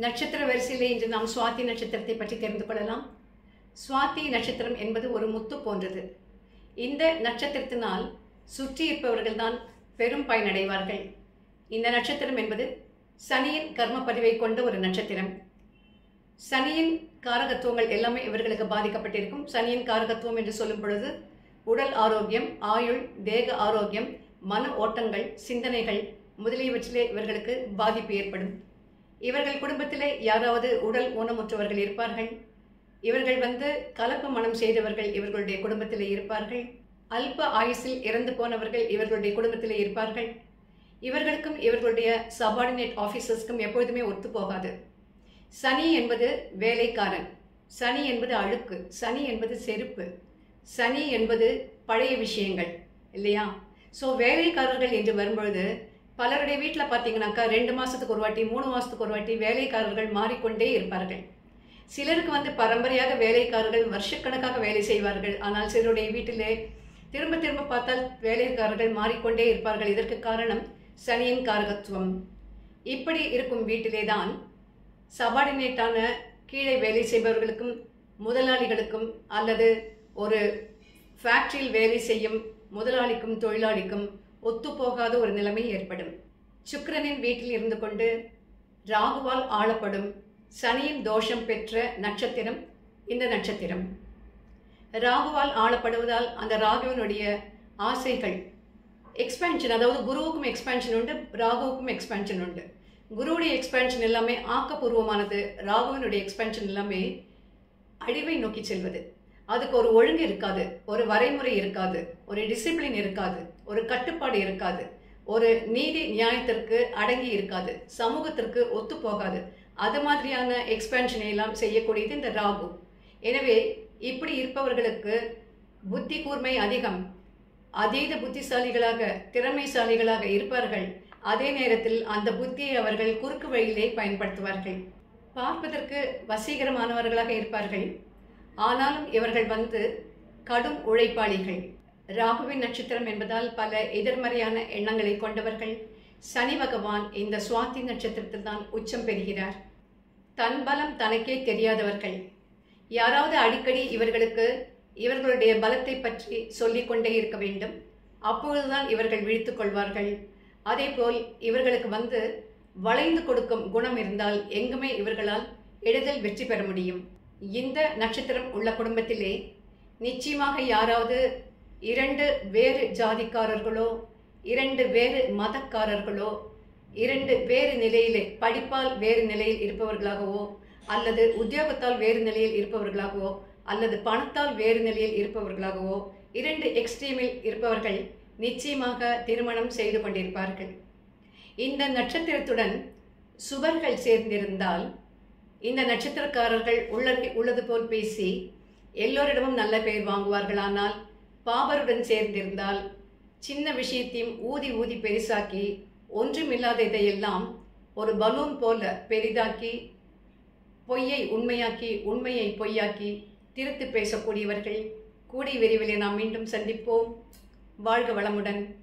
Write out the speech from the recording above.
நட்சத்திர வரிசையிலே இன்று நாம் சுவாதி நட்சத்திரத்தை பற்றி தெரிந்து கொள்ளலாம் சுவாதி நட்சத்திரம் என்பது ஒரு முத்து போன்றது இந்த நட்சத்திரத்தினால் சுற்றி இருப்பவர்கள்தான் பெரும் பயனடைவார்கள் இந்த நட்சத்திரம் என்பது சனியின் கர்ம பதிவை கொண்ட ஒரு நட்சத்திரம் சனியின் காரகத்துவங்கள் எல்லாமே இவர்களுக்கு பாதிக்கப்பட்டிருக்கும் சனியின் காரகத்துவம் என்று சொல்லும் பொழுது உடல் ஆரோக்கியம் ஆயுள் தேக ஆரோக்கியம் மன ஓட்டங்கள் சிந்தனைகள் முதலியவற்றிலே இவர்களுக்கு பாதிப்பு ஏற்படும் இவர்கள் குடும்பத்திலே யாராவது உடல் ஊனமுற்றவர்கள் இருப்பார்கள் இவர்கள் வந்து கலப்பு மனம் செய்தவர்கள் இவர்களுடைய குடும்பத்திலே இருப்பார்கள் அல்ப ஆயுசில் இறந்து போனவர்கள் இவர்களுடைய குடும்பத்திலே இருப்பார்கள் இவர்களுக்கும் இவர்களுடைய சபார்டினேட் ஆஃபீஸர்ஸ்க்கும் எப்பொழுதுமே ஒத்து போகாது சனி என்பது வேலைக்காரன் சனி என்பது அழுக்கு சனி என்பது செருப்பு சனி என்பது பழைய விஷயங்கள் இல்லையா ஸோ வேலைக்காரர்கள் என்று வரும்பொழுது பலருடைய வீட்டில் பார்த்தீங்கன்னாக்கா ரெண்டு மாதத்துக்கு ஒரு வாட்டி மூணு மாதத்துக்கு ஒரு வாட்டி வேலைக்காரர்கள் மாறிக்கொண்டே இருப்பார்கள் சிலருக்கு வந்து பரம்பரையாக வேலைக்காரர்கள் வருஷக்கணக்காக வேலை செய்வார்கள் ஆனால் சிலருடைய வீட்டிலே திரும்ப திரும்ப பார்த்தால் வேலைக்காரர்கள் மாறிக்கொண்டே இருப்பார்கள் இதற்கு காரணம் சனியின் காரகத்துவம் இப்படி இருக்கும் வீட்டிலே தான் சபார்டினேட்டான கீழே வேலை செய்பவர்களுக்கும் முதலாளிகளுக்கும் அல்லது ஒரு ஃபேக்டரியில் வேலை செய்யும் முதலாளிக்கும் தொழிலாளிக்கும் ஒத்துப்போகாத ஒரு நிலைமை ஏற்படும் சுக்கிரனின் வீட்டில் இருந்து கொண்டு ராகுவால் ஆளப்படும் சனியின் தோஷம் பெற்ற நட்சத்திரம் இந்த நட்சத்திரம் ராகுவால் ஆளப்படுவதால் அந்த ராகுவினுடைய ஆசைகள் எக்ஸ்பேன்ஷன் அதாவது குருவுக்கும் எக்ஸ்பேன்ஷன் உண்டு ராகுவுக்கும் எக்ஸ்பேன்ஷன் உண்டு குருவுடைய எக்ஸ்பேன்ஷன் எல்லாமே ஆக்கப்பூர்வமானது ராகுவினுடைய எக்ஸ்பேன்ஷன் எல்லாமே அழிவை நோக்கி செல்வது அதுக்கு ஒரு ஒழுங்கு இருக்காது ஒரு வரைமுறை இருக்காது ஒரு டிசிப்ளின் இருக்காது ஒரு கட்டுப்பாடு இருக்காது ஒரு நீதி நியாயத்திற்கு அடங்கி இருக்காது சமூகத்திற்கு ஒத்து போகாது அது மாதிரியான எக்ஸ்பேன்ஷனை எல்லாம் செய்யக்கூடியது இந்த ராகு எனவே இப்படி இருப்பவர்களுக்கு புத்தி கூர்மை அதிகம் அதீத புத்திசாலிகளாக திறமைசாலிகளாக இருப்பார்கள் அதே நேரத்தில் அந்த புத்தியை அவர்கள் குறுக்கு வழியிலே பயன்படுத்துவார்கள் பார்ப்பதற்கு வசீகரமானவர்களாக இருப்பார்கள் ஆனாலும் இவர்கள் வந்து கடும் உழைப்பாளிகள் ராகுவின் நட்சத்திரம் என்பதால் பல எதிர்மறையான எண்ணங்களை கொண்டவர்கள் சனி பகவான் இந்த சுவாதி நட்சத்திரத்தில் தான் உச்சம் பெறுகிறார் தன் பலம் தனக்கே தெரியாதவர்கள் யாராவது அடிக்கடி இவர்களுக்கு இவர்களுடைய பலத்தை பற்றி சொல்லிக்கொண்டே இருக்க வேண்டும் அப்பொழுதுதான் இவர்கள் விழித்துக் கொள்வார்கள் அதேபோல் இவர்களுக்கு வந்து வளைந்து கொடுக்கும் குணம் இருந்தால் எங்குமே இவர்களால் எளிதில் வெற்றி பெற முடியும் இந்த நட்சத்திரம் உள்ள குடும்பத்திலே நிச்சயமாக யாராவது இரண்டு வேறு ஜாதிக்காரர்களோ இரண்டு வேறு மதக்காரர்களோ இரண்டு வேறு நிலையிலே படிப்பால் வேறு நிலையில் இருப்பவர்களாகவோ அல்லது உத்தியோகத்தால் வேறு நிலையில் இருப்பவர்களாகவோ அல்லது பணத்தால் வேறு நிலையில் இருப்பவர்களாகவோ இரண்டு எக்ஸ்ட்ரீமில் இருப்பவர்கள் நிச்சயமாக திருமணம் செய்து கொண்டிருப்பார்கள் இந்த நட்சத்திரத்துடன் சுவர்கள் சேர்ந்திருந்தால் இந்த நட்சத்திரக்காரர்கள் உள்ளது உள்ளது போல் பேசி எல்லோரிடமும் நல்ல பெயர் வாங்குவார்கள் ஆனால் பாபருடன் சேர்ந்திருந்தால் சின்ன விஷயத்தையும் ஊதி ஊதி பெரிசாக்கி ஒன்றுமில்லாததையெல்லாம் ஒரு பலூன் போல பெரிதாக்கி பொய்யை உண்மையாக்கி உண்மையை பொய்யாக்கி திருத்து பேசக்கூடியவர்கள் கூடி விரைவிலே நாம் மீண்டும் சந்திப்போம் வாழ்க வளமுடன்